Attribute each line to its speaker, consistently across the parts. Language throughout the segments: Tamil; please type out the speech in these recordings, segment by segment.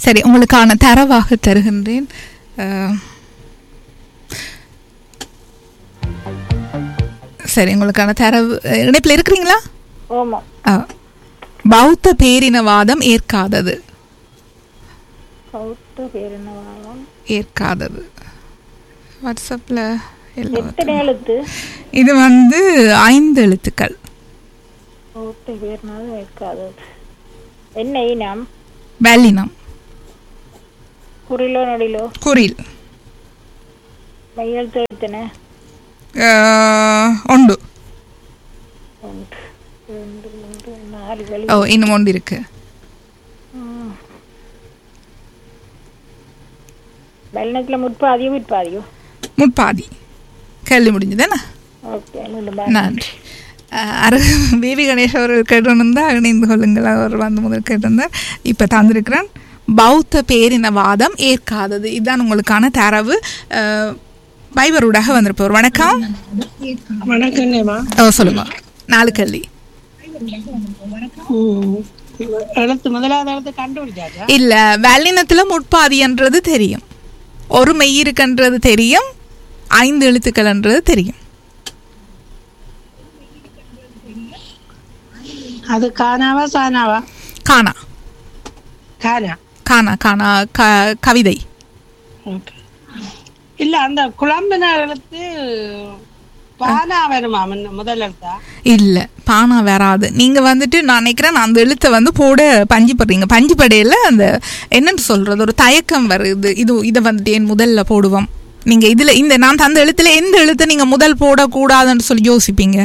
Speaker 1: சரி உங்களுக்கான தரவாக தருகின்றேன் அஹ், சரி உங்களுக்கான தரவு அஹ், இணைப்பில் இருக்கிறீங்களா
Speaker 2: ஆமா
Speaker 1: அஹ், பௌத்த பேரினவாதம் ஏற்காதது
Speaker 2: பௌத்த பேர் என்னவாகும்
Speaker 1: ஏற்காதது வாட்ஸ்அப்பில்
Speaker 2: எத்தனை எழுத்து
Speaker 1: இது வந்து ஐந்து எழுத்துக்கள்
Speaker 2: பௌத்த பேர்னாலும் இருக்காது என்ன இனம்
Speaker 1: வல்லினம்
Speaker 2: குறிலோ நடிலோ
Speaker 1: குறில்
Speaker 2: மையெழுத்து எழுத்தன
Speaker 1: அஹ், உண்டு
Speaker 2: ஒன்று ரெண்டு மூன்று நாலு வழி
Speaker 1: ஓ இன்னும் ஒன்று இருக்கு
Speaker 2: வெள்ளத்தில் முற்பாதியும் முற்பாதியும்
Speaker 1: முற்பாதி கேள்வி முடிஞ்சதுதானே
Speaker 2: ஓகே மீண்டும்
Speaker 1: நன்றி அஹ், அரு பேபி கணேஷ் அவர்கள் கேட்டிருந்தா இணைந்து கொள்ளுங்கள் அவர் வந்து முதல் கேட்டிருந்தார் இப்போ தந்திருக்கிறேன் பௌத்த பேரினவாதம் ஏற்காதது இதுதான் உங்களுக்கான தரவு அஹ், பைபரூடாக வந்திருப்பவர் வணக்கம்
Speaker 3: வணக்கங்கம்மா
Speaker 1: ஓ சொல்லுங்க நாலு கல்வி
Speaker 3: ம். எழுத்து முதலாவது எழுத்து கண்டுபிடிச்சாச்சா
Speaker 1: இல்ல வல்லினத்துல முற்பாதின்றது தெரியும் ஒரு மெய் இருக்குன்றது தெரியும் ஐந்து எழுத்துக்கள்ன்றது தெரியும்
Speaker 3: அது கானாவா சானாவா
Speaker 1: காணா
Speaker 3: கானா
Speaker 1: காணா காணா க கவிதை
Speaker 3: ஓகே இல்ல அந்த குழம்பின எழுத்து பானா வருமா முன்ன- முதல் எழுத்தா
Speaker 1: இல்ல பானா வராது நீங்க வந்துட்டு நான் நினைக்கிறேன் அந்த எழுத்தை வந்து போட பஞ்சு படுறீங்க பஞ்சு படையில அந்த என்னன்னு சொல்றது ஒரு தயக்கம் வருது இது இதை வந்துட்டு ஏன் முதல்ல போடுவோம் நீங்க இதுல இந்த நான் அந்த எழுத்துல எந்த எழுத்தை நீங்க முதல் போடக்கூடாதுன்னு சொல்லி யோசிப்பீங்க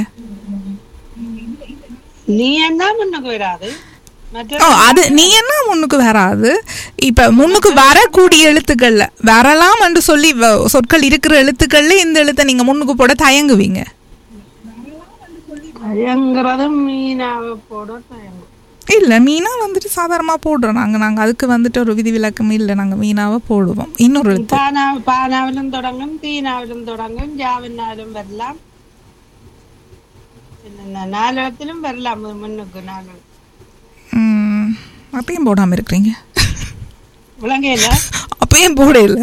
Speaker 3: நீ என்ன முன்னுக்கு வராது மற்ற
Speaker 1: ஓ அது நீ என்ன முன்னுக்கு வராது இப்ப முன்னுக்கு வரக்கூடிய எழுத்துக்கள்ல வரலாம் என்று சொல்லி வ- சொற்கள் இருக்கிற எழுத்துக்கள்ல இந்த எழுத்தை நீங்க முன்னுக்கு போட தயங்குவீங்க
Speaker 3: தயங்குறது மீனாவை போட தயங்கும்
Speaker 1: இல்ல மீனா வந்துட்டு சாதாரணமா போடுறோம் நாங்க நாங்க அதுக்கு வந்துட்டு ஒரு விதிவிலக்கம் இல்ல நாங்க மீனாவை போடுவோம் இன்னொரு எழுத்து
Speaker 3: பானா பானாவிலும் தொடங்கும் தீனாவிலும் தொடங்கும் ஜாவினாலும் வரலாம் என்னென்ன நாலு இடத்திலும் வரலாம் மு- முன்னுக்கு நாலு எழுத்து.
Speaker 1: ம், அப்பயும் போடாம இருக்கிறீங்க
Speaker 3: விளங்கையில
Speaker 1: அப்பயும் போட இல்ல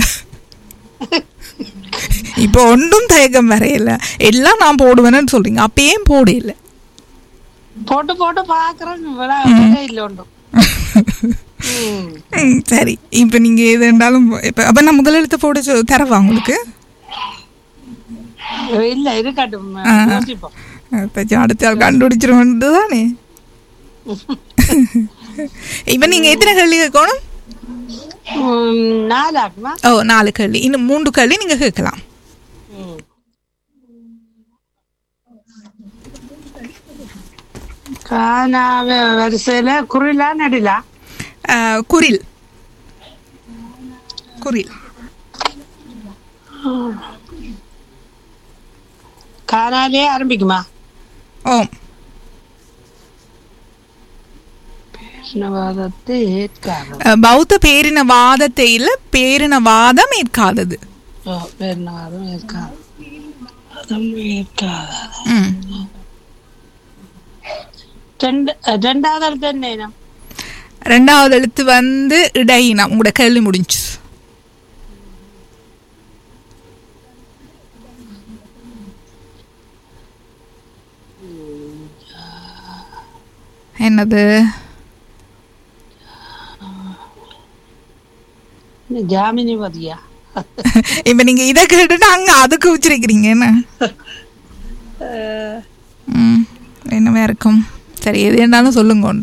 Speaker 1: இப்போ ஒன்றும் தயக்கம் வரையில எல்லாம் நான் போடுவேன்னு சொல்றீங்க அப்பயும் போட இல்ல
Speaker 3: போட்டு போட்டு பாக்குறேன் விளை இல்லை ஒன்றும் ம்.
Speaker 1: ம், சரி இப்போ நீங்க எது இருந்தாலும் இப்போ அப்போ நான் முதல் எழுத்து போட சொ- தரவா உங்களுக்கு
Speaker 3: இல்ல இருக்கட்டும்
Speaker 1: ஆ.
Speaker 3: யோசிப்போம்
Speaker 1: அப்போ அடுத்த ஆள் கண்டுபிடிச்சிருவோம் தானே இப்போ நீங்க எத்தனை கேள்வி கேட்கணும்
Speaker 3: ம், நாலு ஆகுமா
Speaker 1: ஓ நாலு கேள்வி இன்னும் மூன்று கேள்வி நீங்க கேட்கலாம்
Speaker 3: ம். காணாவ வரிசையில குரிலா நடிலா
Speaker 1: ஆ, குரில் குரில்
Speaker 3: காணாலே ஆரம்பிக்குமா
Speaker 1: ஓம்
Speaker 3: கிருஷ்ணவாதத்தை ஏற்காது
Speaker 1: அ, பௌத்த பேரினவாதத்தை இல்ல பேரினவாதம் ஏற்காதது
Speaker 3: ஓ பேரினவாதம் ஏற்காது அதும் ஏற்காது
Speaker 1: ம்.
Speaker 3: ரெண்டு ரெண்டாவது எழுத்து என்ன இனம்?
Speaker 1: ரெண்டாவது எழுத்து வந்து இடையினம் உங்களோட கேள்வி முடிஞ்சு என்னது
Speaker 3: இந்த ஜாமினி பதியா
Speaker 1: இப்ப நீங்க இதை கேட்டுட்டு அங்க அதுக்கு வச்சிருக்கிறீங்க என்ன ம், என்னவா இருக்கும் சரி எது இருந்தாலும் சொல்லுங்க உண்டு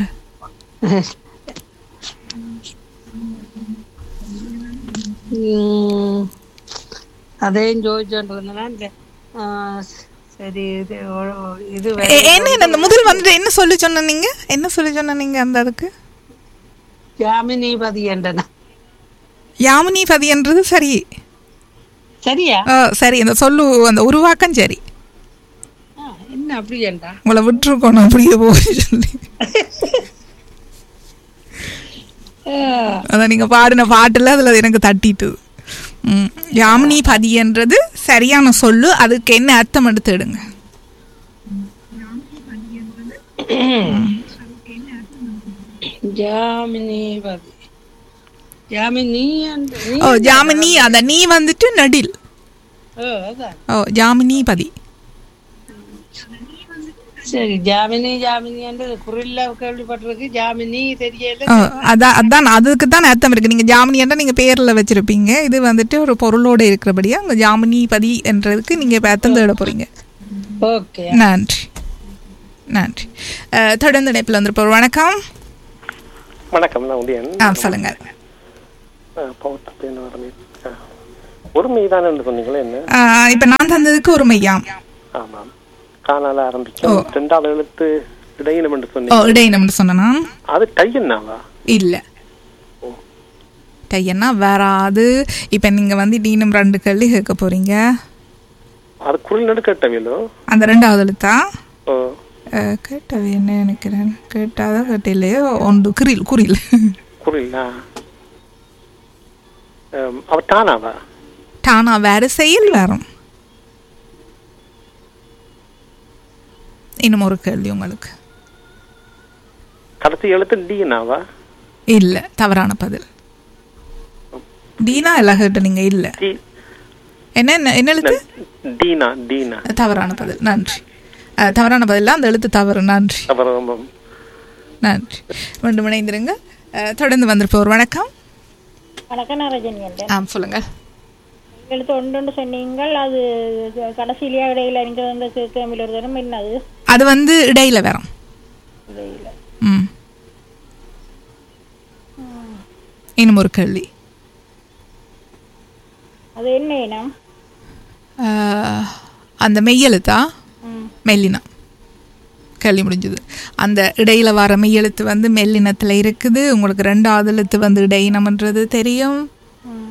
Speaker 3: ம், அதையும் ஜோதிச்சோன்றதுனால சரி இது ஒ- இது வேற.
Speaker 1: எ- என்ன என்ன, அந்த முதல் வந்துட்டு என்ன சொல்லி சொன்ன நீங்க என்ன சொல்லி சொன்ன நீங்க அந்த அதுக்கு
Speaker 3: ஜாமினி பதி என்றன
Speaker 1: யாமினி பதின்றது சரி
Speaker 3: சரியா
Speaker 1: ஆ, சரி அந்த சொல்லு அந்த உருவாக்கம் சரி
Speaker 3: ஆ, என்ன அப்படி ஏண்டா
Speaker 1: உங்களை விட்டுருக்கணும் அப்படியே போய் சொல்லி அதான் நீங்க பாடின பாட்டுல அதுல எனக்கு தட்டிட்டு ம், யாமினி பதின்றது சரியான சொல்லு அதுக்கு என்ன அர்த்தம் எடுத்து எடுங்க
Speaker 3: ஜாமினி பதி ஜாமினி and நீ
Speaker 1: ஓ ஜாமினி அத நீ வந்துட்டு நடில்
Speaker 3: ஓ அதான்
Speaker 1: ஓ ஜாமினி பதி
Speaker 3: சரி ஜாமினி ஜாமினி என்று குரில்ல கேள்விப்பட்டிருக்கு ஜாமினி தெரியல
Speaker 1: ஓ, அதான் அதான் அதுக்கு தான் அர்த்தம் இருக்கு நீங்க ஜாமினி என்ற நீங்க பேர்ல வச்சிருப்பீங்க இது வந்துட்டு ஒரு பொருளோட இருக்கிறபடியா உங்க ஜாமினி பதி என்றதுக்கு நீங்க இப்ப அர்த்தம் தேட போறீங்க
Speaker 3: ஓகே
Speaker 1: நன்றி நன்றி அஹ், தொடர்ந்து இணைப்பில் வந்திருப்போம் வணக்கம்
Speaker 4: வணக்கம் நான் உதயன்
Speaker 1: ஆ சொல்லுங்க
Speaker 4: பௌத்த பேர் வரமே ஒரு மெய்தான் என்று சொன்னீங்களே என்ன
Speaker 1: அஹ், இப்ப நான் தந்ததுக்கு ஒரு மையாம்
Speaker 4: ஆமாம் காணால ஆரம்பிக்கும் ரெண்டாவது எழுத்து இடையினம் என்று
Speaker 1: ஓ
Speaker 4: சொன்னீங்க
Speaker 1: இடையினம்னு சொன்னா
Speaker 4: அது டையன்னாவா
Speaker 1: இல்ல டையன்னா வராது இப்ப நீங்க வந்து டீனம் ரெண்டு கேள்வி கேட்க போறீங்க
Speaker 4: அது குரல் நடு கேட்டவியலோ
Speaker 1: அந்த ரெண்டாவது எழுத்தா
Speaker 4: ஓ
Speaker 1: அஹ், கேட்டது என்ன நினைக்கிறேன் கேட்டாதோ கேட்டில்லையோ ஒன்று குறில் குறில்
Speaker 4: குரலா அவ டானாவா
Speaker 1: டானா வரிசையில் வரும் இன்னும் ஒரு கேள்வி உங்களுக்கு
Speaker 4: கடைசி எழுத்து டீனாவா
Speaker 1: இல்ல தவறான பதில் டீனா எல்லாம் கேட்டு நீங்க இல்ல
Speaker 4: டி
Speaker 1: என்ன என்ன என்ன எழுத்து
Speaker 4: டீனா டீனா
Speaker 1: தவறான பதில் நன்றி அஹ், தவறான பதில் அந்த எழுத்து தவறு நன்றி
Speaker 4: அப்புறம்
Speaker 1: நன்றி மீண்டும் இணைந்திருங்க அஹ், தொடர்ந்து வந்திருப்போர் வணக்கம்
Speaker 2: வணக்கம் நான் ரஜினி என்றேன்
Speaker 1: ஆ சொல்லுங்க
Speaker 2: எழுத்து ஒன்று சொன்னீங்கள் அது கடைசியிலேயே இடையில நீங்க வந்து கேட்காமல் ஒரு தரம் என்னது
Speaker 1: அது வந்து இடையில வரும்
Speaker 2: இடையில
Speaker 1: ம் இன்னும் ஒரு கேள்வி
Speaker 2: அது என்ன இனம்
Speaker 1: அஹ், அந்த மெய்யெழுத்தா
Speaker 2: ம்
Speaker 1: மெல்லினம் கேள்வி முடிஞ்சது அந்த இடையில வர மெய்யெழுத்து வந்து மெல்லினத்துல இருக்குது உங்களுக்கு ரெண்டாவது எழுத்து வந்து இடையினம்ன்றது தெரியும்
Speaker 2: ம்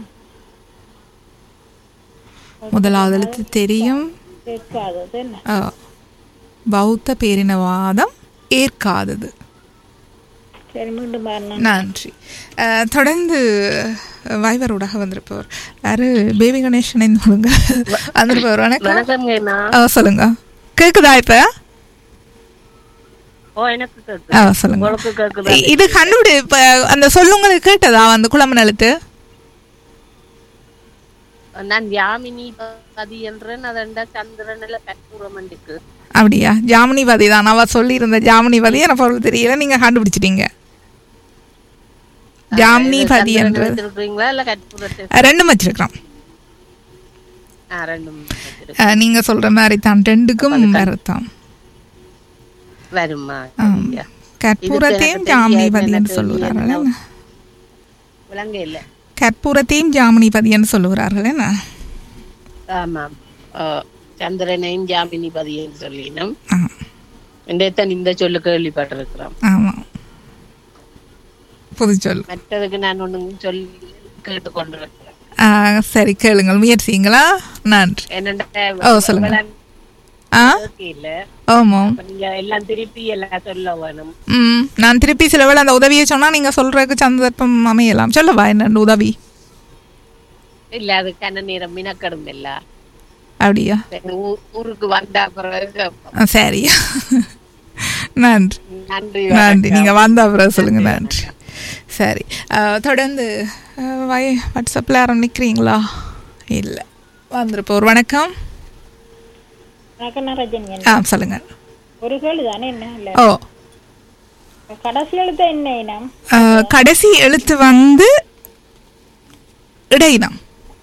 Speaker 1: முதலாவது எழுத்து தெரியும்
Speaker 2: கேட்காதது என்ன
Speaker 1: அஹ், பௌத்த பேரினவாதம் ஏற்காதது
Speaker 2: சரி மீண்டும் பாருங்க
Speaker 1: நன்றி அஹ், தொடர்ந்து வைவரோடாக வந்திருப்பவர் யாரு பேபி கணேசன் சொல்லுங்க வந்திருப்பவர் வணக்கம்
Speaker 5: வணக்கம்ங்கண்ணா
Speaker 1: அஹ், சொல்லுங்க கேக்குதா இப்ப
Speaker 5: ஓ எனக்கு கேக்குது
Speaker 1: அஹ், சொல்லுங்க
Speaker 5: உங்களுக்கு கேக்குதா
Speaker 1: இ- இது கண்டுபிடி இப்ப அந்த சொல்லுங்களுக்கு கேட்டதா அந்த குழம்பு எழுத்து
Speaker 5: நான் யாமினி பதி என்றேன் அதண்டா சந்திரனில் கற்பூரமண்டிக்கு
Speaker 1: அப்படியா ஜாமினிபதி தான் அவ சொல்லியிருந்த ஜாமினிபதி எனக்கு பொருள் தெரியல நீங்க கண்டுபிடிச்சிட்டீங்க ஜாமினிபதி என்றது
Speaker 5: வச்சிருக்கீங்களா இல்ல கற்பூரத்தை
Speaker 1: அஹ், ரெண்டும் வச்சிருக்கிறோம்
Speaker 5: ஆ, ரெண்டும் வச்சிருக்கு.
Speaker 1: அஹ், நீங்க சொல்ற மாதிரி தான் ரெண்டுக்கும் வரத்தான்
Speaker 5: வருமா
Speaker 1: ஆம்.
Speaker 5: சரியா.
Speaker 1: கற்பூரத்தையும்
Speaker 5: எனக்கு
Speaker 1: ஜாமினிபதி
Speaker 5: தெரியாது,
Speaker 1: என்று
Speaker 5: எனக்கு
Speaker 1: சொல்லுகிறார்கள்
Speaker 5: என்ன-
Speaker 1: என்ன?
Speaker 5: விளங்க இல்ல
Speaker 1: கற்பூரத்தையும் ஜாமினிபதி என்று சொல்லுகிறார்கள் என்ன
Speaker 5: ஆமாம் ஓ, சந்திரனையும் ஜாமினி பதின்னு சொல்லினோம்
Speaker 1: ஆ,
Speaker 5: இன்றையத்தான் இந்த சொல்லு கேள்விப்பட்டிருக்கிறோம்
Speaker 1: ஆமா புது சொல்
Speaker 5: மற்றதுக்கு நான் ஒண்ணும் சொல்லி கேட்டுக்கொண்டிருக்கிறேன்
Speaker 1: ஆ, சரி கேளுங்கள் முயற்சிங்களா நன்றி ஓ, சொல்லுங்க.
Speaker 5: என்னண்ட
Speaker 1: ஆ
Speaker 5: இல்ல
Speaker 1: ஆமாம்
Speaker 5: அப்ப நீங்க எல்லாம் திருப்பி எல்லாம் சொல்ல வேணும்
Speaker 1: ம் நான் திருப்பி சில வேளை அந்த உதவியை சொன்னா நீங்க சொல்றதுக்கு சந்தர்ப்பம் அமையலாம் சொல்லவா என்ன உதவி
Speaker 5: இல்ல அது கண்ண நேரம் மினக்கடும் இல்ல
Speaker 1: அப்படியா
Speaker 5: சரி, ஊ- ஊருக்கு வந்தா பிறகு
Speaker 1: ஆ, சரி நன்றி
Speaker 5: நன்றி
Speaker 1: நன்றி
Speaker 5: வணக்கம்.
Speaker 1: நீங்க வந்த அப்புறம் சொல்லுங்க நன்றி சரி அஹ், தொடர்ந்து அஹ், வை வாட்ஸ்அப்பில் யாரும் நிற்கிறீங்களா இல்லை வந்திருப்போம் ஒரு வணக்கம்
Speaker 2: வணக்கம் நான் ரஜினி
Speaker 1: ஆ
Speaker 2: என்றேன்
Speaker 1: சொல்லுங்க
Speaker 2: ஒரு கேள்வி தானே என்ன இல்ல
Speaker 1: ஓ
Speaker 2: கடைசி எழுத்து என்ன இனம்
Speaker 1: அஹ், கடைசி எழுத்து வந்து இடையினம்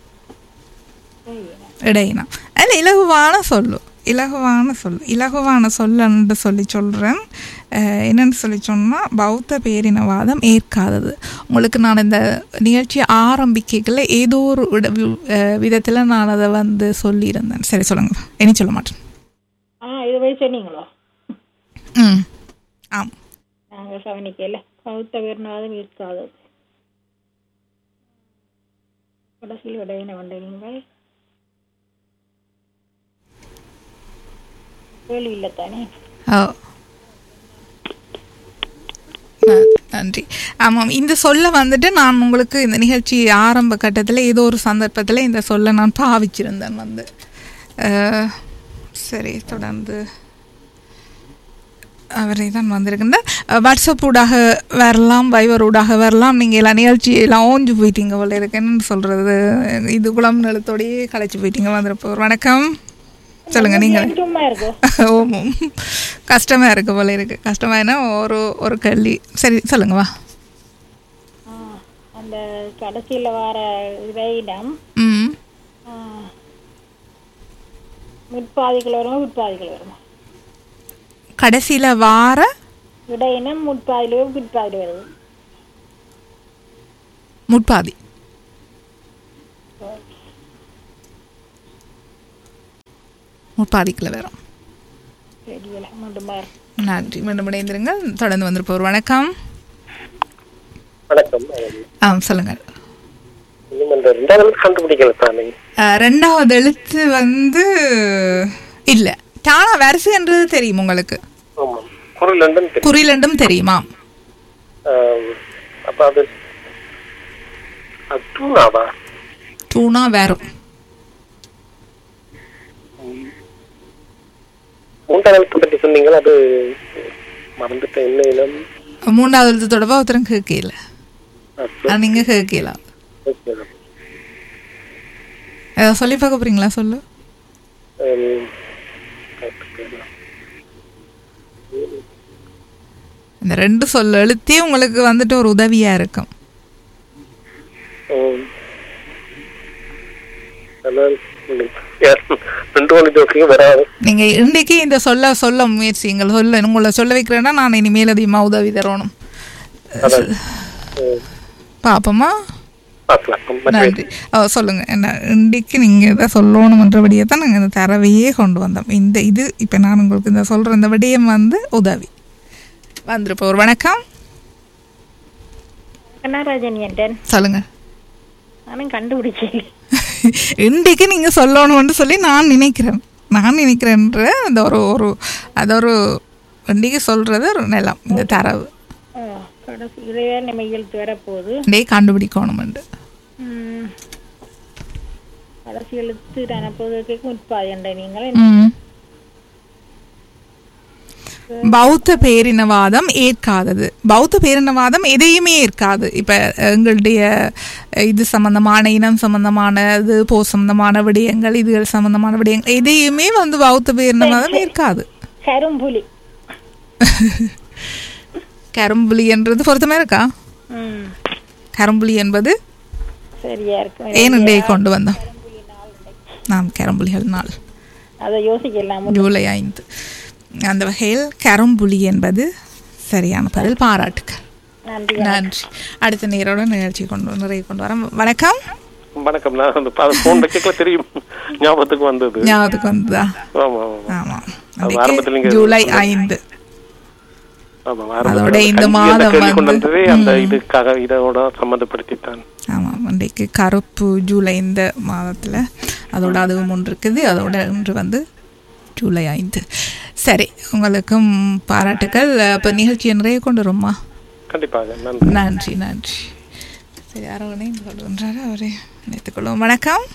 Speaker 1: இடையினம் அதில் இலகுவான சொல்லு இலகுவான சொல் இலகுவான சொல்லன்னு சொல்லி சொல்கிறேன் என்னன்னு சொல்லி சொன்னால் பௌத்த பேரினவாதம் ஏற்காதது உங்களுக்கு நான் இந்த நிகழ்ச்சியை ஆரம்பிக்கல ஏதோ ஒரு விதத்தில் நான் அதை வந்து சொல்லியிருந்தேன் சரி சொல்லுங்க இனி சொல்ல மாட்டேன்
Speaker 2: ஆ இது போய் சொன்னீங்களோ
Speaker 1: ம் ஆம்
Speaker 2: நாங்க கவனிக்கல பௌத்த வீரனாவது இருக்காது கடைசியில் இடையின வந்த நீங்கள் கேள்வி இல்லை தானே
Speaker 1: ஓ ந- நன்றி ஆமாம் இந்த சொல்ல வந்துட்டு நான் உங்களுக்கு இந்த நிகழ்ச்சி ஆரம்ப கட்டத்தில் ஏதோ ஒரு சந்தர்ப்பத்தில் இந்த சொல்ல நான் பாவிச்சிருந்தேன் வந்து அஹ், சரி தொடர்ந்து அவரை தான் வந்திருக்கின்றார் அஹ், வாட்ஸ்அப் ஊடாக வரலாம் வைவர் ஊடாக வரலாம் நீங்கள் எல்லாம் நிகழ்ச்சி எல்லாம் ஓஞ்சு போயிட்டீங்க போல இருக்கு என்னன்னு சொல்கிறது இது குளம் நிலத்தோடையே களைச்சு போயிட்டீங்க வந்துருப்போம் வணக்கம் சொல்லுங்க நீங்கள்
Speaker 2: சும்மா இருக்கும்
Speaker 1: ஓமம் கஷ்டமா இருக்கு போல இருக்கு கஷ்டமா என்ன ஒரு ஒரு கேள்வி சரி சொல்லுங்க வா
Speaker 2: ஆ, அந்த கடைசியில் வர இடையிடம்
Speaker 1: ம்
Speaker 2: முற்பாதிகள் வருமா பிற்பாதிகள் வருமா
Speaker 1: கடைசியில் வார
Speaker 2: இடையினம் முற்பாதிலையோ பிற்பாதில வருது
Speaker 1: முட்பாதி முட்பாதிக்குள்ள வரும்
Speaker 2: தெரியல மட்டும் பாரு
Speaker 1: நன்றி மீண்டும் இணைந்திருங்கள் தொடர்ந்து வந்திருப்போர் வணக்கம்
Speaker 4: வணக்கம்
Speaker 1: ஆ சொல்லுங்கள்
Speaker 4: இன்னும் இந்த ரெண்டாவது கண்டுபிடிக்கல தானே
Speaker 1: அஹ், ரெண்டாவது எழுத்து வந்து இல்லை டானா வரிசைன்றது தெரியும் உங்களுக்கு
Speaker 4: ஆமாம் குரல் ரெண்டும் தெரியும்
Speaker 1: குறிலண்டும் தெரியுமா
Speaker 4: ஆம், அப்ப அது அது டூனாவா
Speaker 1: டூனா வரும்
Speaker 4: மூன்றாவது எழுத்து பற்றி சொன்னீங்களா அது மறந்துட்டேன் என்ன இனம்
Speaker 1: மூணாவது எழுத்து தொடர்பாக ஒருத்தரும் கேட்கல
Speaker 4: அது
Speaker 1: அது நீங்கள் கேட்கல
Speaker 4: ஓகே.
Speaker 1: ஏதாவது சொல்லி பார்க்க போறீங்களா சொல்லு
Speaker 4: ஆம், correct தெரியல.
Speaker 1: இந்த ரெண்டு சொல் எழுத்தே உங்களுக்கு வந்துட்டு ஒரு உதவியா இருக்கும்
Speaker 4: ஆம். ஆனால் ம், yes, ரெண்டு ஒன்று ஜோக்கியும் வராது
Speaker 1: நீங்க இன்றைக்கு இந்த சொல்ல சொல்ல முயற்சிங்கள் சொல்ல உங்களை சொல்ல வைக்கிறேன்னா நான் இனிமேல் அதிகமாக உதவி தரணும்
Speaker 4: அதான் ம்,
Speaker 1: பாப்போமா
Speaker 4: பார்க்கலாம் மற்ற
Speaker 1: நன்றி ஓ, சொல்லுங்க என்ன இன்றைக்கு நீங்க இதை சொல்லணுமன்றபடியே தான் நாங்கள் இந்த தரவையே கொண்டு வந்தோம் இந்த இது இப்போ நான் உங்களுக்கு இந்த சொல்ற இந்த விடயம் வந்து உதவி வந்துருப்போம் ஒரு வணக்கம்
Speaker 2: கண்ணாராஜன் என்றேன்
Speaker 1: சொல்லுங்க
Speaker 2: நானும் கண்டுபிடிச்சேன்
Speaker 1: இன்றைக்கு நீங்க சொல்லணும்னு சொல்லி நான் நினைக்கிறேன் நான் நினைக்கிறேன்ற அந்த ஒரு ஒரு அது ஒரு இன்றைக்கு சொல்றது ஒரு நிலம் இந்த தரவு
Speaker 2: ஆ, கடைசி இடையே நம்ம இழுத்து வரப்போகுது
Speaker 1: இன்றைக்கு கண்டுபிடிக்கணுமெண்டு
Speaker 2: ம். கடைசி எழுத்து அனுப்புவதற்கு முற்பாதி நீங்கள்
Speaker 1: ம். பௌத்த பேரினவாதம் ஏற்காதது பௌத்த பேரினவாதம் எதையுமே ஏற்காது இப்ப எங்களுடைய இது சம்பந்தமான இனம் சம்பந்தமான இது போ சம்பந்தமான விடயங்கள் இதுகள் சம்பந்தமான விடயங்கள் எதையுமே வந்து பௌத்த பேரினவாதம் ஏற்காது
Speaker 2: கரும்புலி
Speaker 1: கரும்புலி என்றது பொருத்தமா இருக்கா
Speaker 2: ம்
Speaker 1: கரும்புலி என்பது
Speaker 2: சரியா இருக்கும்
Speaker 1: ஏன் இன்றைய கொண்டு வந்தோம் நாம் கரும்புலிகள் நாள்
Speaker 2: அதை யோசிக்கலாம்
Speaker 1: ஜூலை ஐந்து அந்த வகையில் கரும்புலி என்பது சரியான பதில் பாராட்டுக்கள்
Speaker 2: நன்றி
Speaker 1: நன்றி அடுத்த நேரோட நிகழ்ச்சி கொண்டு நிறைய கொண்டு வரேன் வணக்கம்
Speaker 4: வணக்கம் நான் அந்த அது போன் வைக்கல தெரியும் ஞாபகத்துக்கு வந்தது
Speaker 1: ஞாபகத்துக்கு வந்ததா
Speaker 4: ஆமா ஆமா
Speaker 1: ஆமா
Speaker 4: அது ஆரம்பத்துல
Speaker 1: அன்றைக்கு
Speaker 4: நீங்க
Speaker 1: ஜூலை ஐந்து
Speaker 4: ஆமா
Speaker 1: அதோட
Speaker 4: ஆரம்பத்துல
Speaker 1: இந்த
Speaker 4: கல்வி அந்த
Speaker 1: மாதம்
Speaker 4: கேள்வி கொண்டு
Speaker 1: வந்து-
Speaker 4: வந்ததே அந்த இதுக்காக இதோட சம்மந்தப்படுத்தித்தான்
Speaker 1: ஆமாம் அன்றைக்கு கருப்பு ஜூலை இந்த மாதத்தில் அதோட அதுவும் ஒன்று இருக்குது அதோட இன்று வந்து ஜூலை ஐந்து சரி உங்களுக்கும் பாராட்டுக்கள் இப்போ நிகழ்ச்சியை நிறைய கொண்டு வரும்மா
Speaker 4: கண்டிப்பாக நன்றி
Speaker 1: நன்றி நன்றி சரி யாரோ இணைந்து கொள்கின்றாரு அவரே நினைத்துக்கொள்வோம் வணக்கம்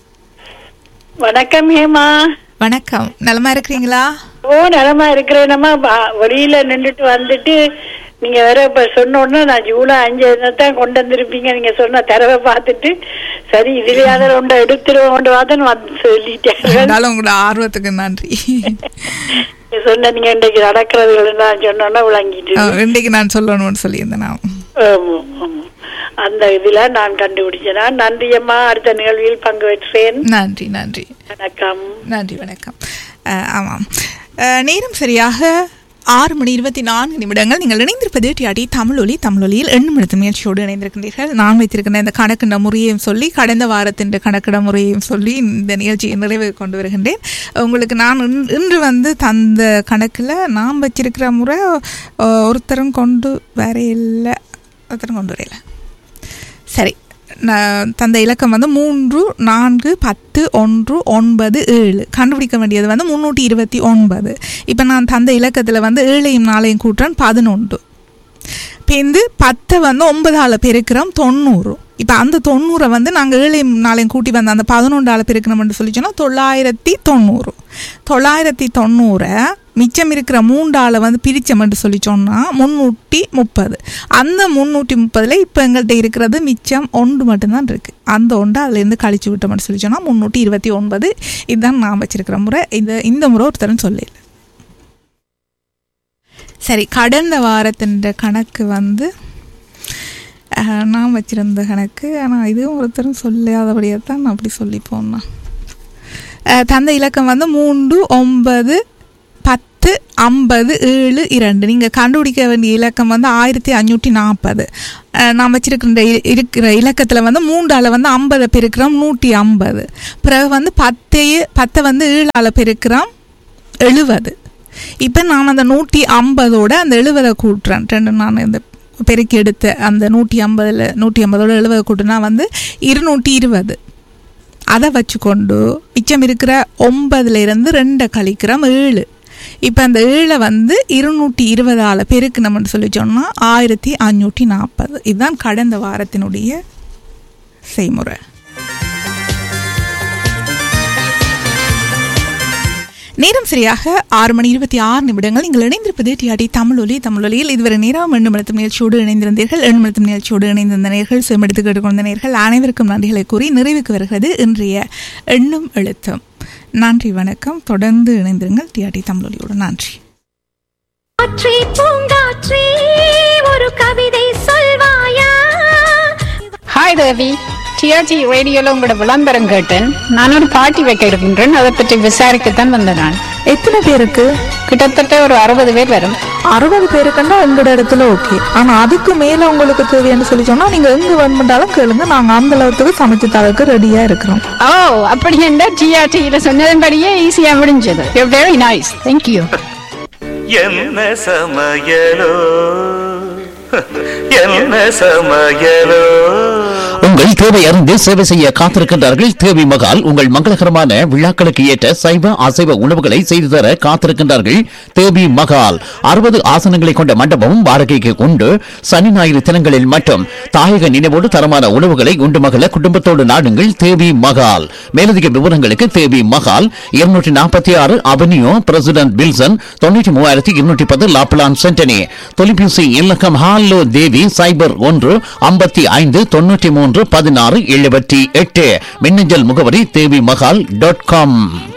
Speaker 6: வணக்கம் ஹேமா
Speaker 1: வணக்கம் நலமா இருக்கிறீங்களா
Speaker 6: ஓ நலமா இருக்கிறேனம்மா பா- வெளியில நின்றுட்டு வந்துட்டு நீங்க வேற இப்ப சொன்ன உடனே நான் ஜூலை அஞ்சு தான் கொண்டு வந்திருப்பீங்க நீங்க சொன்ன தரவை பார்த்துட்டு சரி இதுலயாவது ஒன்று எடுத்துருவோம் கொண்டு வாதன்னு வந்து சொல்லிட்டேன்
Speaker 1: இருந்தாலும் உங்களோட ஆர்வத்துக்கு நன்றி
Speaker 6: நீங்க சொன்ன நீங்க இன்றைக்கு நடக்கிறது நான் சொன்னோன்னா விளங்கிட்டு
Speaker 1: அஹ், இன்றைக்கு நான் சொல்லணும்னு சொல்லியிருந்தேன் நான்
Speaker 6: ஆமா, ஆமா. அந்த இதுல நான் கண்டுபிடிச்சேன் நன்றி அம்மா அடுத்த நிகழ்வில் பங்கு பெற்றேன்
Speaker 1: நன்றி நன்றி
Speaker 6: வணக்கம்
Speaker 1: நன்றி வணக்கம் அஹ், ஆமாம் அஹ், நேரம் சரியாக ஆறு மணி இருபத்தி நான்கு நிமிடங்கள் நீங்கள் இணைந்திருப்பது டிஆடி தமிழொலி தமிழொலியில் எண்ணும் எழுத்து முயற்சியோடு இணைந்திருக்கின்றீர்கள் நான் வைத்திருக்கின்ற இந்த கணக்கிட முறையையும் சொல்லி கடந்த வாரத்தின் கணக்கிட முறையையும் சொல்லி இந்த நிகழ்ச்சியை நிறைவு கொண்டு வருகின்றேன் உங்களுக்கு நான் இன்- இன்று வந்து தந்த கணக்கில் நான் வச்சிருக்கிற முறை அஹ், ஒருத்தரும் கொண்டு வரையில்லை ஒருத்தரும் கொண்டு வரையில சரி நான் தந்த இலக்கம் வந்து மூன்று நான்கு பத்து ஒன்று ஒன்பது ஏழு கண்டுபிடிக்க வேண்டியது வந்து முந்நூற்றி இருபத்தி ஒன்பது இப்போ நான் தந்த இலக்கத்தில் வந்து ஏழையும் நாளையும் கூட்டுறேன் பதினொன்று பேருந்து பத்தை வந்து ஒன்பதால் பெருக்கிறோம் தொண்ணூறு இப்போ அந்த தொண்ணூறை வந்து நாங்கள் ஏழையும் நாளையும் கூட்டி வந்த அந்த பதினொன்றால் பெருக்கணும்னு சொல்லி சொன்னால் தொள்ளாயிரத்தி தொண்ணூறு தொள்ளாயிரத்தி தொண்ணூறை மிச்சம் இருக்கிற மூண்டால வந்து பிரிச்சோம்னு சொல்லி சொன்னால் முந்நூற்றி முப்பது அந்த முந்நூற்றி முப்பதில் இப்போ எங்கள்கிட்ட இருக்கிறது மிச்சம் ஒன்று மட்டும்தான் இருக்குது அந்த ஒன்று அதுலேருந்து கழிச்சு விட்டோம்னு சொல்லி சொன்னால் முந்நூற்றி இருபத்தி ஒன்பது இதுதான் நான் வச்சிருக்கிற முறை இந்த இந்த முறை ஒருத்தரும் சொல்லல சரி கடந்த வாரத்தின் கணக்கு வந்து அஹ், நான் வச்சிருந்த கணக்கு ஆனால் இதுவும் ஒருத்தரும் சொல்லாதபடியாக தான் நான் அப்படி சொல்லி போனேன் அஹ், தந்த இலக்கம் வந்து மூன்று ஒன்பது பத்து ஐம்பது ஏழு இரண்டு நீங்கள் கண்டுபிடிக்க வேண்டிய இலக்கம் வந்து ஆயிரத்தி அஞ்சூற்றி நாற்பது நான் வச்சிருக்கிற இ- இருக்கிற இலக்கத்தில் வந்து மூன்றால் வந்து ஐம்பதை பெருக்கிறோம் நூற்றி ஐம்பது பிறகு வந்து பத்தையே பத்தை வந்து ஏழால் பெருக்கிறோம் எழுபது இப்போ நான் அந்த நூற்றி ஐம்பதோட அந்த எழுபதை கூட்டுறேன் ரெண்டு நான் இந்த பெருக்கி எடுத்த அந்த நூற்றி ஐம்பதில் நூற்றி ஐம்பதோட எழுபதை கூட்டுனா வந்து இருநூற்றி இருபது அதை வச்சுக்கொண்டு மிச்சம் இருக்கிற ஒன்பதுல இருந்து ரெண்டை கழிக்கிறோம் ஏழு இப்போ அந்த ஏழை வந்து இருநூற்றி இருபதால் பெருக்கணும்னு சொல்லி சொன்னால் ஆயிரத்தி அஞ்சூற்றி நாற்பது இதுதான் கடந்த வாரத்தினுடைய செய்முறை நேரம் சரியாக ஆறு மணி இருபத்தி ஆறு நிமிடங்கள் நீங்கள் இணைந்திருப்பது டிஆடி தமிழொலி தமிழொலியில் இதுவரை நேரம் எண்ணுமழுத்தும் நிகழ்ச்சியோடு இணைந்திருந்தீர்கள் எண்ணுமழுத்தும் நிகழ்ச்சியோடு இணைந்திருந்த நேர்கள் செமெடுத்து கேட்டுக்கொண்ட நேர்கள் அனைவருக்கும் நன்றிகளை கூறி நிறைவுக்கு வருகிறது இன்றைய எண்ணும் எழுத்தும் நன்றி வணக்கம் தொடர்ந்து இணைந்திருங்கள் டிஆடி தமிழொலியோடு நன்றி
Speaker 7: காற்றே பூங்காற்றே ஒரு கவிதை சொல்வாயா
Speaker 8: ஹாய் தேவி டிஆர்டி ரேடியோல உங்களோட விளம்பரம் கேட்டேன் நான் ஒரு பார்ட்டி வைக்க இருக்கின்றேன் அதை பற்றி விசாரிக்கத்தான் வந்தேன் நான்
Speaker 1: எத்தனை பேருக்கு
Speaker 8: கிட்டத்தட்ட ஒரு அறுபது பேர் வரும்
Speaker 1: அறுபது பேருக்குன்னா எங்களோட இடத்துல ஓகே ஆனா அதுக்கு மேல உங்களுக்கு தேவைன்னு சொல்லி சொன்னா நீங்க எங்க வேணுமெண்டாலும் கேளுங்க நாங்க அந்த அளவுக்கு சமைச்சு தரக்கு ரெடியா இருக்கிறோம்
Speaker 8: ஓ அப்படி என்ன டிஆர்டியில சொன்னதன்படியே ஈஸியா முடிஞ்சது வெரி நைஸ் தேங்க்யூ
Speaker 9: என்ன சமையலோ என்ன சமையலோ
Speaker 10: உங்கள் தேவை அறிந்து சேவை செய்ய காத்திருக்கின்றார்கள் தேவி மகால் உங்கள் மங்களகரமான விழாக்களுக்கு ஏற்ற சைவ அசைவ உணவுகளை செய்து தர காத்திருக்கின்றார்கள் தேவி மகால் அறுபது ஆசனங்களை கொண்ட மண்டபமும் வாடகைக்கு உண்டு சனி ஞாயிறு தினங்களில் மட்டும் தாயக நினைவோடு தரமான உணவுகளை உண்டு மகள குடும்பத்தோடு நாடுங்கள் தேவி மகால் மேலதிக விவரங்களுக்கு தேவி மகால் இருநூற்றி நாற்பத்தி ஆறு அவென்யூ பிரசிடென்ட் வில்சன் தொண்ணூற்றி மூவாயிரத்தி இருநூற்றி பத்து லாப்லான் சென்டனி தொலைபேசி இலக்கம் ஹாலோ தேவி சைபர் ஒன்று ஐம்பத்தி ஐந்து தொண்ணூற்றி மூன்று பதினாறு எழுபத்தி எட்டு மின்னஞ்சல் முகவரி தேவி மகால் டாட் காம்